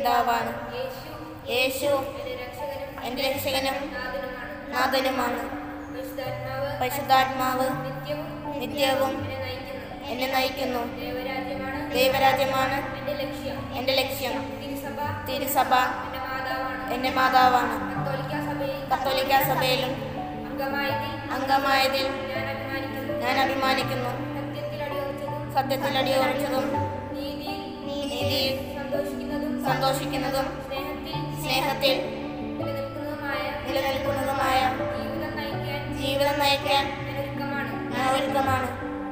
പിതാവാണ് യേശു എൻ്റെ രക്ഷകനും നാഥനുമാണ് പരിശുദ്ധാത്മാവ് നിത്യവും എന്നെ നയിക്കുന്നു ദൈവരാജ്യമാണ് എൻ്റെ ലക്ഷ്യം തിരുസഭ എൻ്റെ മാതാവാണ് കത്തോലിക്ക സഭയിലും അംഗമായതിൽ ഞാൻ അഭിമാനിക്കുന്നു സത്യത്തിൽ അടിയുറച്ചതും നീതിയിൽ സന്തോഷിക്കുന്നതും സ്നേഹത്തിൽ നിലനിൽക്കുന്നതുമായ ജീവിതം നയിക്കാൻ ഞാൻ ഒരുക്കമാണ്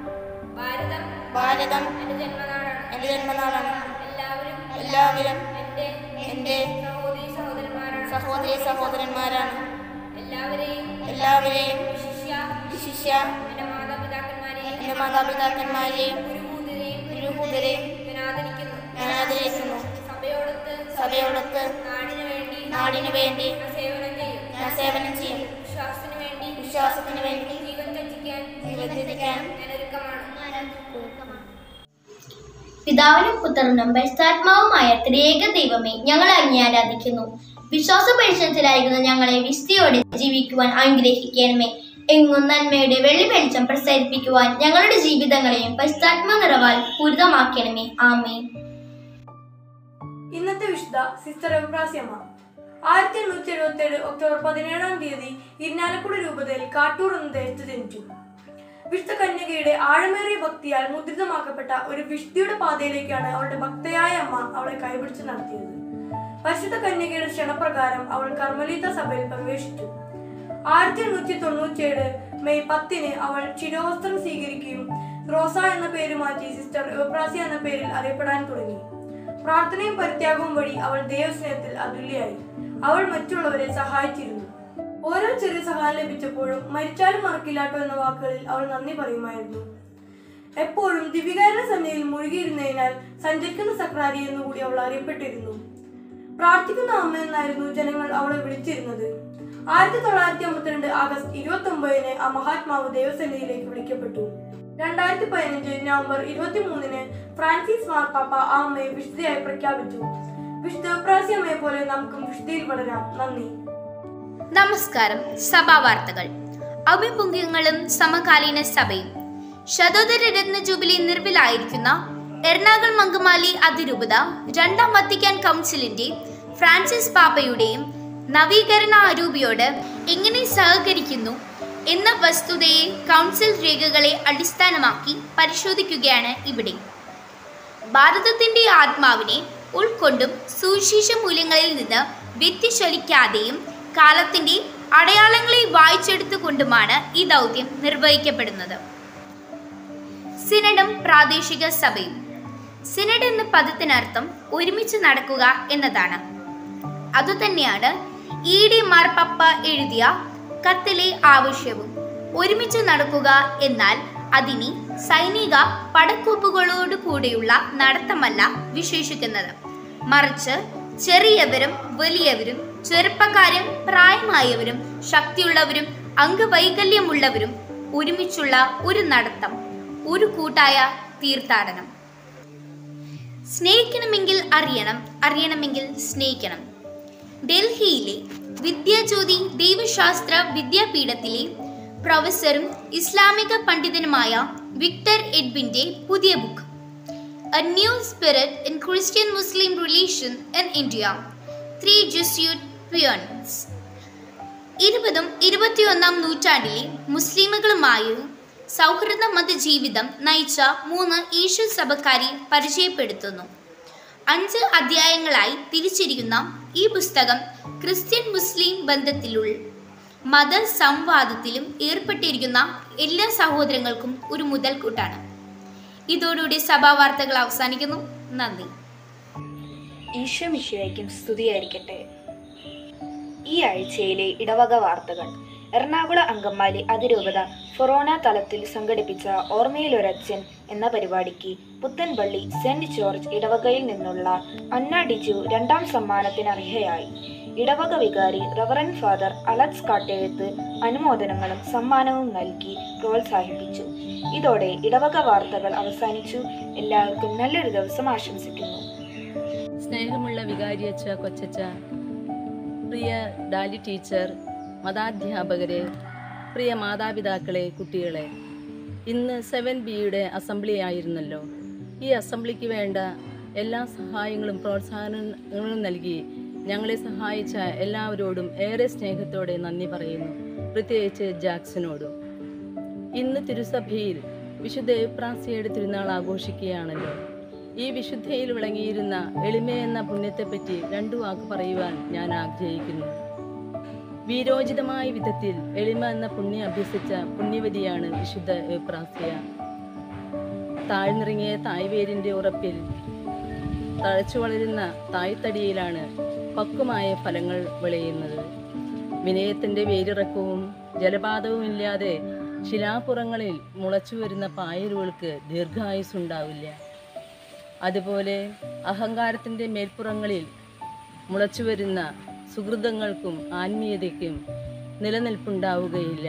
ഭാരതം എൻ്റെ ജന്മനാടാണ് എല്ലാവരും എൻ്റെ സഹോദരി സഹോദരന്മാരാണ് എല്ലാവരെയും ശിഷ്യ എൻ്റെ മാതാപിതാക്കന്മാരെയും ഗുരുഭൂതരെയും ഞാൻ ആദരിക്കുന്നു സഭയോടൊത്ത് നാടിനു വേണ്ടി ഞാൻ സേവനം ചെയ്യും വിശ്വാസത്തിന് വേണ്ടി ജീവൻ ത്യജിക്കാൻ പിതാവിനും പുത്രനും പരിശുദ്ധാത്മാവുമായ ത്രിയേക ദൈവമേ ഞങ്ങൾ അങ്ങേ ആരാധിക്കുന്നു വിശ്വാസ പരിസരത്തിലായിരിക്കുന്ന ഞങ്ങളെ വിസ്തയോടെ ജീവിക്കുവാൻ അനുഗ്രഹിക്കണമേ എങ്ങും നന്മയുടെ വെള്ളി വെളിച്ചം പ്രസരിപ്പിക്കുവാൻ ഞങ്ങളുടെ ജീവിതങ്ങളെയും പരിശുദ്ധാത്മ നിറവാൽ പൂരിതമാക്കണമേ ആമേ ഇന്നത്തെ വിശുദ്ധ സിസ്റ്റർ എബ്രാസിയമ്മ ആയിരത്തി എണ്ണൂറ്റി എഴുപത്തി ഏഴ് ഒക്ടോബർ പതിനേഴാം തീയതി ഇരിഞ്ഞാലക്കുട രൂപതയിൽ കാട്ടൂർ എന്ന ദേശത്ത് ജനിച്ചു വിശുദ്ധ കന്യകയുടെ ആഴമേറിയ ഭക്തിയാൽ മുദ്രിതമാക്കപ്പെട്ട ഒരു വിശുദ്ധിയുടെ പാതയിലേക്കാണ് അവളുടെ ഭക്തയായ അമ്മ അവളെ കൈപിടിച്ച് നടത്തിയത് പരിശുദ്ധ കന്യകയുടെ ക്ഷണപ്രകാരം അവൾ കർമ്മലീത്ത സഭയിൽ പ്രവേശിച്ചു ആയിരത്തി എണ്ണൂറ്റി തൊണ്ണൂറ്റിയേഴ് മെയ് പത്തിന് അവൾ ശിരോവസ്ത്രം സ്വീകരിക്കുകയും റോസ എന്ന പേര് മാറ്റി സിസ്റ്റർ എബ്രാസി എന്ന പേരിൽ അറിയപ്പെടാൻ തുടങ്ങി പ്രാർത്ഥനയും പരിത്യാഗവും വഴി അവൾ ദൈവസ്നേഹത്തിൽ അതുല്യായി അവൾ മറ്റുള്ളവരെ സഹായിച്ചിരുന്നു ഓരോ ചെറിയ സഹായം ലഭിച്ചപ്പോഴും മരിച്ചാലും മറക്കില്ലാട്ടോ എന്ന വാക്കുകളിൽ അവൾ നന്ദി പറയുമായിരുന്നു എപ്പോഴും ദിവികാരണ സന്ധ്യയിൽ മുഴുകിയിരുന്നതിനാൽ സഞ്ചരിക്കുന്ന സക്രാരി എന്നുകൂടി അവൾ അറിയപ്പെട്ടിരുന്നു പ്രാർത്ഥിക്കുന്ന അമ്മ എന്നായിരുന്നു ജനങ്ങൾ അവളെ വിളിച്ചിരുന്നത് ആയിരത്തി തൊള്ളായിരത്തി അമ്പത്തിരണ്ട് ആഗസ്റ്റ് ഇരുപത്തി ഒമ്പതിന് ആ മഹാത്മാവ് ദേവസന്നിധിയിലേക്ക് വിളിക്കപ്പെട്ടു രണ്ടായിരത്തി പതിനഞ്ച് നവംബർ ഇരുപത്തി മൂന്നിന് ഫ്രാൻസിസ് മാർപ്പാപ്പ ആ അമ്മയെ വിശുദ്ധയായി പ്രഖ്യാപിച്ചു വിശുദ്ധ പ്രാസ്യമ്മയെ പോലെ നമുക്കും വിശുദ്ധിയിൽ വളരാം നന്ദി നമസ്കാരം സഭാ വാർത്തകൾ അഭിമുഖ്യങ്ങളും സമകാലീന സഭയും ശതോദര രത്ന ജൂബിലി നിർവിലായിരിക്കുന്ന എറണാകുളം അങ്കമാലി അതിരൂപത രണ്ടാം വത്തിക്കാൻ കൗൺസിലിന്റെ ഫ്രാൻസിസ് പാപ്പയുടെയും നവീകരണ അരൂപിയോട് എങ്ങനെ സഹകരിക്കുന്നു എന്ന വസ്തുതയെ കൗൺസിൽ രേഖകളെ അടിസ്ഥാനമാക്കി പരിശോധിക്കുകയാണ് ഇവിടെ ഭാരതത്തിന്റെ ആത്മാവിനെ ഉൾക്കൊണ്ടും സുവിശേഷ മൂല്യങ്ങളിൽ നിന്ന് വ്യത്യശലിക്കാതെയും കാലത്തിന്റെ അടയാളങ്ങളെ വായിച്ചെടുത്തുകൊണ്ടുമാണ് ഈ ദൗത്യം നിർവഹിക്കപ്പെടുന്നത് സിനഡും പ്രാദേശിക സഭയും സിനഡ് എന്ന പദത്തിനർത്ഥം ഒരുമിച്ച് നടക്കുക എന്നതാണ് അതുതന്നെയാണ് ഇ ഡി മാർപ്പപ്പ എഴുതിയ കത്തിലെ ആവശ്യവും ഒരുമിച്ച് നടക്കുക എന്നാൽ അതിനി സൈനിക പടക്കോപ്പുകളോട് കൂടെയുള്ള നടത്തമല്ല വിശേഷിക്കുന്നത് മറിച്ച് ചെറിയവരും വലിയവരും ചെറുപ്പക്കാരും പ്രായമായവരും ശക്തിയുള്ളവരും അംഗവൈകല്യമുള്ളവരും ഒരുമിച്ചുള്ള ഒരു നടത്തം ഒരു കൂട്ടായ തീർത്ഥാടനം സ്നേഹിക്കണമെങ്കിൽ അറിയണം അറിയണമെങ്കിൽ സ്നേഹിക്കണം ഡൽഹിയിലെ വിദ്യാജ്യോതി ദൈവശാസ്ത്ര വിദ്യാപീഠത്തിലെ പ്രൊഫസറും ഇസ്ലാമിക പണ്ഡിതനുമായ വിക്ടർ എഡ്വിന്റെ പുതിയ book a new spirit in Christian Muslim relation in India three Jesuit pioneers ഇരുപതും ഇരുപത്തിയൊന്നാം നൂറ്റാണ്ടിലെ മുസ്ലിമുകളുമായി സൗഹൃദ മതജീവിതം നയിച്ച മൂന്ന് ഈശോ സഭക്കാരെ പരിചയപ്പെടുത്തുന്നു അഞ്ച് അധ്യായങ്ങളായി തിരിച്ചിരിക്കുന്ന ഈ പുസ്തകം ക്രിസ്ത്യൻ മുസ്ലിം ബന്ധത്തിലുള്ള മത സംവാദത്തിലും ഏർപ്പെട്ടിരിക്കുന്ന എല്ലാ സഹോദരങ്ങൾക്കും ഒരു മുതൽക്കൂട്ടാണ് ഇതോടുകൂടി സഭാ വാർത്തകൾ അവസാനിക്കുന്നു നന്ദി ഈശോ മിശിഹായ്ക്കും സ്തുതിയായിരിക്കട്ടെ ഈ ആഴ്ചയിലെ ഇടവക വാർത്തകൾ എറണാകുളം അങ്കമാലി അതിരൂപത ഫൊറോന തലത്തിൽ സംഘടിപ്പിച്ച ഓർമ്മയിലൊരച്ഛൻ എന്ന പരിപാടിക്ക് പുത്തൻപള്ളി സെന്റ് ജോർജ് ഇടവകയിൽ നിന്നുള്ള അന്ന ഡിജു രണ്ടാം സമ്മാനത്തിന് അർഹയായി ഇടവക വികാരി റവറൻ ഫാദർ അലക്സ് കാട്ടെഴുത്ത് അനുമോദനങ്ങളും സമ്മാനവും നൽകി പ്രോത്സാഹിപ്പിച്ചു ഇതോടെ ഇടവക വാർത്തകൾ അവസാനിച്ചു എല്ലാവർക്കും നല്ലൊരു ദിവസം ആശംസിക്കുന്നു സ്നേഹമുള്ള വികാരിയച്ച കൊച്ചച്ച പ്രിയ ഡാലി ടീച്ചർ മതാധ്യാപകരെ പ്രിയ മാതാപിതാക്കളെ കുട്ടികളെ ഇന്ന് സെവൻ ബിയുടെ അസംബ്ലി ആയിരുന്നല്ലോ ഈ അസംബ്ലിക്ക് വേണ്ട എല്ലാ സഹായങ്ങളും പ്രോത്സാഹനങ്ങളും നൽകി ഞങ്ങളെ സഹായിച്ച എല്ലാവരോടും ഏറെ സ്നേഹത്തോടെ നന്ദി പറയുന്നു പ്രത്യേകിച്ച് ജാക്സനോടും ഇന്ന് തിരുസഭയിൽ വിശുദ്ധ എപ്രാസിയുടെ തിരുനാൾ ആഘോഷിക്കുകയാണല്ലോ ഈ വിശുദ്ധയിൽ വിളങ്ങിയിരുന്ന എളിമ എന്ന പുണ്യത്തെപ്പറ്റി രണ്ടു വാക്ക് പറയുവാൻ ഞാൻ ആഗ്രഹിക്കുന്നു വീരോചിതമായ വിധത്തിൽ എളിമ എന്ന പുണ്യം അഭ്യസിച്ച പുണ്യവതിയാണ് വിശുദ്ധ എപ്രാസിയ താഴ്ന്നിറങ്ങിയ തായ്വേരിന്റെ ഉറപ്പിൽ തഴച്ചു വളരുന്ന തായ്തടിയിലാണ് പക്വമായ ഫലങ്ങൾ വിളയുന്നത് വിനയത്തിന്റെ വേരിറക്കവും ജലപാതവുമില്ലാതെ ശിലാപുറങ്ങളിൽ മുളച്ചു വരുന്ന പായലുകൾക്ക് ദീർഘായുസ്സുണ്ടാവില്ല അതുപോലെ അഹങ്കാരത്തിന്റെ മേൽപ്പുറങ്ങളിൽ മുളച്ചു വരുന്ന സുഹൃതങ്ങൾക്കും ആത്മീയതയ്ക്കും നിലനിൽപ്പുണ്ടാവുകയില്ല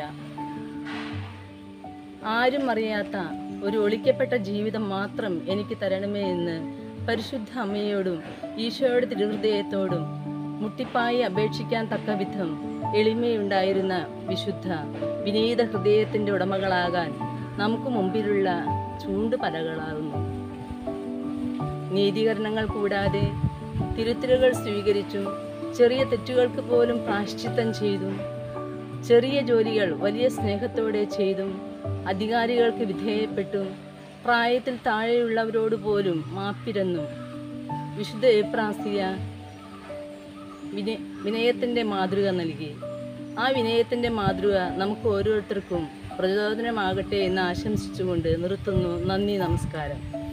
ആരും അറിയാത്ത ഒരു ഒളിക്കപ്പെട്ട ജീവിതം മാത്രം എനിക്ക് തരണമേ എന്ന് പരിശുദ്ധ അമ്മയോടും ഈശോയുടെ തിരുഹൃദയത്തോടും മുട്ടിപ്പായി അപേക്ഷിക്കാൻ തക്ക വിധം എളിമയുണ്ടായിരുന്ന വിശുദ്ധ വിനീത ഹൃദയത്തിന്റെ ഉടമകളാകാൻ നമുക്ക് മുമ്പിലുള്ള ചൂണ്ടുപലകളാകുന്നു നീതീകരണങ്ങൾ കൂടാതെ തിരുത്തലുകൾ സ്വീകരിച്ചും ചെറിയ തെറ്റുകൾക്ക് പോലും പ്രാശ്ചിത്തം ചെയ്തും ചെറിയ ജോലികൾ വലിയ സ്നേഹത്തോടെ ചെയ്തും അധികാരികൾക്ക് വിധേയപ്പെട്ടും പ്രായത്തിൽ താഴെയുള്ളവരോട് പോലും മാപ്പിരന്നും വിശുദ്ധ ഏപ്രാസിയ വിന വിനയത്തിൻ്റെ മാതൃക നൽകി ആ വിനയത്തിൻ്റെ മാതൃക നമുക്ക് ഓരോരുത്തർക്കും പ്രചോദനമാകട്ടെ എന്ന് ആശംസിച്ചുകൊണ്ട് നിർത്തുന്നു നന്ദി നമസ്കാരം